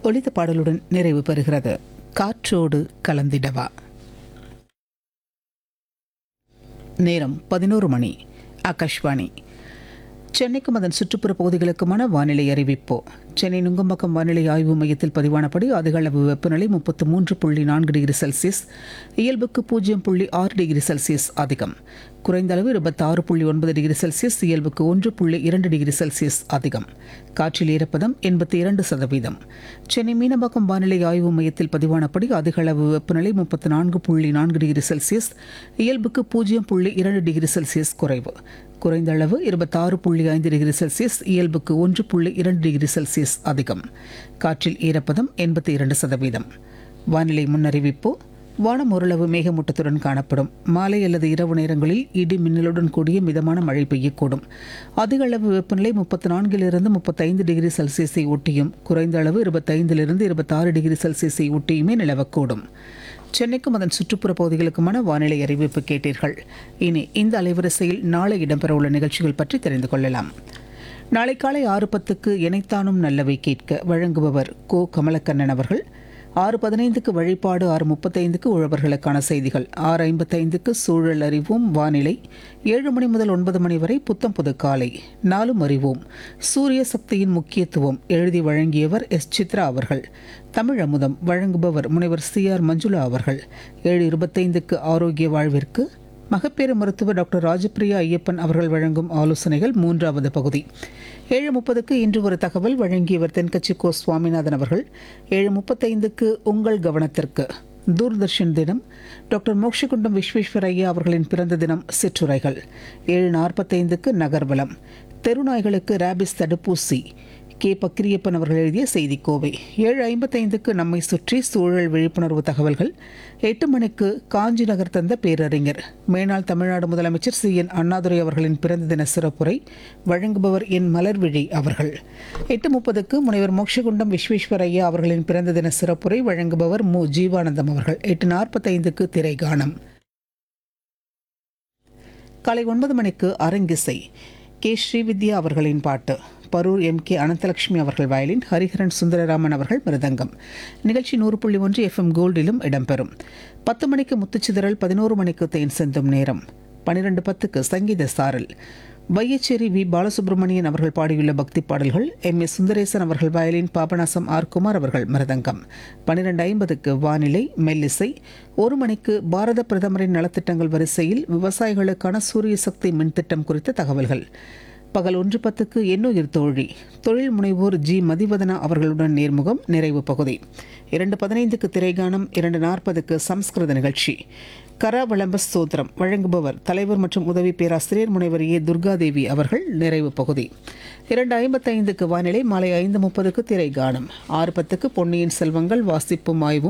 ஒலித்த பாடலுடன் நிறைவு பெறுகிறது காற்றோடு கலந்திடவா நேரம் பதினோரு மணி ஆகாஷ்வாணி சென்னைக்கும் அதன் சுற்றுப்புற பகுதிகளுக்குமான வானிலை அறிவிப்பு சென்னை நுங்கம்பாக்கம் வானிலை ஆய்வு மையத்தில் பதிவானபடி அதிகளவு வெப்பநிலை முப்பத்து மூன்று புள்ளி நான்கு டிகிரி செல்சியஸ் இயல்புக்கு பூஜ்ஜியம் புள்ளி ஆறு டிகிரி செல்சியஸ் அதிகம் குறைந்த அளவு இருபத்தாறு புள்ளி ஒன்பது டிகிரி செல்சியஸ் இயல்புக்கு ஒன்று புள்ளி இரண்டு டிகிரி செல்சியஸ் அதிகம் காற்றில் ஈரப்பதம் எண்பத்தி இரண்டு சதவீதம் சென்னை மீனம்பாக்கம் வானிலை ஆய்வு மையத்தில் பதிவானபடி அதிகளவு வெப்பநிலை முப்பத்து நான்கு புள்ளி நான்கு டிகிரி செல்சியஸ் இயல்புக்கு பூஜ்ஜியம் புள்ளி இரண்டு டிகிரி செல்சியஸ் குறைவு குறைந்த அளவு இருபத்தாறு புள்ளி ஐந்து டிகிரி செல்சியஸ் இயல்புக்கு ஒன்று புள்ளி இரண்டு டிகிரி செல்சியஸ் அதிகம் காற்றில் ஈரப்பதம் எண்பத்தி இரண்டு சதவீதம் வானிலை முன்னறிவிப்பு வானம் ஓரளவு மேகமூட்டத்துடன் காணப்படும் மாலை அல்லது இரவு நேரங்களில் இடி மின்னலுடன் கூடிய மிதமான மழை பெய்யக்கூடும் அதிக அளவு வெப்பநிலை முப்பத்தி நான்கிலிருந்து முப்பத்தைந்து டிகிரி செல்சியஸை ஒட்டியும் குறைந்த அளவு இருபத்தைந்திலிருந்து இருபத்தாறு டிகிரி செல்சியஸை ஒட்டியுமே நிலவக்கூடும் சென்னைக்கும் அதன் சுற்றுப்புற பகுதிகளுக்குமான வானிலை அறிவிப்பு கேட்டீர்கள் இனி இந்த அலைவரிசையில் நாளை இடம்பெறவுள்ள நிகழ்ச்சிகள் பற்றி தெரிந்து கொள்ளலாம் நாளை காலை ஆறு பத்துக்கு இணைத்தானும் நல்லவை கேட்க வழங்குபவர் கோ கமலக்கண்ணன் அவர்கள் ஆறு பதினைந்துக்கு வழிபாடு ஆறு முப்பத்தைந்துக்கு உழவர்களுக்கான செய்திகள் ஆறு ஐம்பத்தைந்துக்கு சூழல் அறிவோம் வானிலை ஏழு மணி முதல் ஒன்பது மணி வரை புத்தம் புது காலை நாலும் அறிவோம் சூரிய சக்தியின் முக்கியத்துவம் எழுதி வழங்கியவர் எஸ் சித்ரா அவர்கள் தமிழ் அமுதம் வழங்குபவர் முனைவர் சி ஆர் மஞ்சுளா அவர்கள் ஏழு இருபத்தைந்துக்கு ஆரோக்கிய வாழ்விற்கு மகப்பேறு மருத்துவர் டாக்டர் ராஜபிரியா ஐயப்பன் அவர்கள் வழங்கும் ஆலோசனைகள் மூன்றாவது பகுதி ஏழு முப்பதுக்கு இன்று ஒரு தகவல் வழங்கியவர் தென்கட்சி கோ சுவாமிநாதன் அவர்கள் ஏழு முப்பத்தைந்துக்கு உங்கள் கவனத்திற்கு தூர்தர்ஷன் தினம் டாக்டர் மோக்ஷகுண்டம் விஸ்வேஸ்வரையா அவர்களின் பிறந்த தினம் சிற்றுரைகள் ஏழு நாற்பத்தைந்துக்கு நகர்வலம் தெருநாய்களுக்கு ரேபிஸ் தடுப்பூசி கே பக்கிரியப்பன் அவர்கள் எழுதிய செய்திக்கோவை ஏழு ஐம்பத்தைந்துக்கு நம்மை சுற்றி சூழல் விழிப்புணர்வு தகவல்கள் எட்டு மணிக்கு காஞ்சி நகர் தந்த பேரறிஞர் மேனாள் தமிழ்நாடு முதலமைச்சர் சி என் அண்ணாதுரை அவர்களின் பிறந்த தின சிறப்புரை வழங்குபவர் என் மலர்விழி அவர்கள் எட்டு முப்பதுக்கு முனைவர் மோட்சகுண்டம் விஸ்வேஸ்வரையா அவர்களின் பிறந்த தின சிறப்புரை வழங்குபவர் மு ஜீவானந்தம் அவர்கள் எட்டு நாற்பத்தைந்துக்கு திரைகானம் காலை ஒன்பது மணிக்கு அரங்கிசை கே ஸ்ரீவித்யா அவர்களின் பாட்டு பரூர் எம் கே அனந்தலட்சுமி அவர்கள் வயலின் ஹரிஹரன் சுந்தரராமன் அவர்கள் மிருதங்கம் நிகழ்ச்சி நூறு புள்ளி ஒன்று எஃப்எம் கோல்டிலும் இடம்பெறும் பத்து மணிக்கு முத்துச்சிதறல் பதினோரு மணிக்கு தேன் செந்தும் நேரம் பன்னிரெண்டு பத்துக்கு சங்கீத சாரல் வையச்சேரி வி பாலசுப்ரமணியன் அவர்கள் பாடியுள்ள பக்தி பாடல்கள் எம் எஸ் சுந்தரேசன் அவர்கள் வயலின் பாபநாசம் ஆர் குமார் அவர்கள் மிருதங்கம் பன்னிரெண்டு ஐம்பதுக்கு வானிலை மெல்லிசை ஒரு மணிக்கு பாரத பிரதமரின் நலத்திட்டங்கள் வரிசையில் விவசாயிகளுக்கான சூரிய சக்தி மின்திட்டம் குறித்த தகவல்கள் பகல் ஒன்று பத்துக்கு எண்ணுயிர் தோழி தொழில் முனைவோர் ஜி மதிவதனா அவர்களுடன் நேர்முகம் நிறைவு பகுதி இரண்டு பதினைந்துக்கு திரைகானம் இரண்டு நாற்பதுக்கு சம்ஸ்கிருத நிகழ்ச்சி கராவளம்ப ஸ்தோத்திரம் வழங்குபவர் தலைவர் மற்றும் உதவி பேராசிரியர் முனைவர் ஏ துர்காதேவி அவர்கள் நிறைவு பகுதி இரண்டு ஐம்பத்தைந்துக்கு வானிலை மாலை ஐந்து முப்பதுக்கு திரைகானம் ஆறு பத்துக்கு பொன்னியின் செல்வங்கள் வாசிப்பும் ஆய்வும்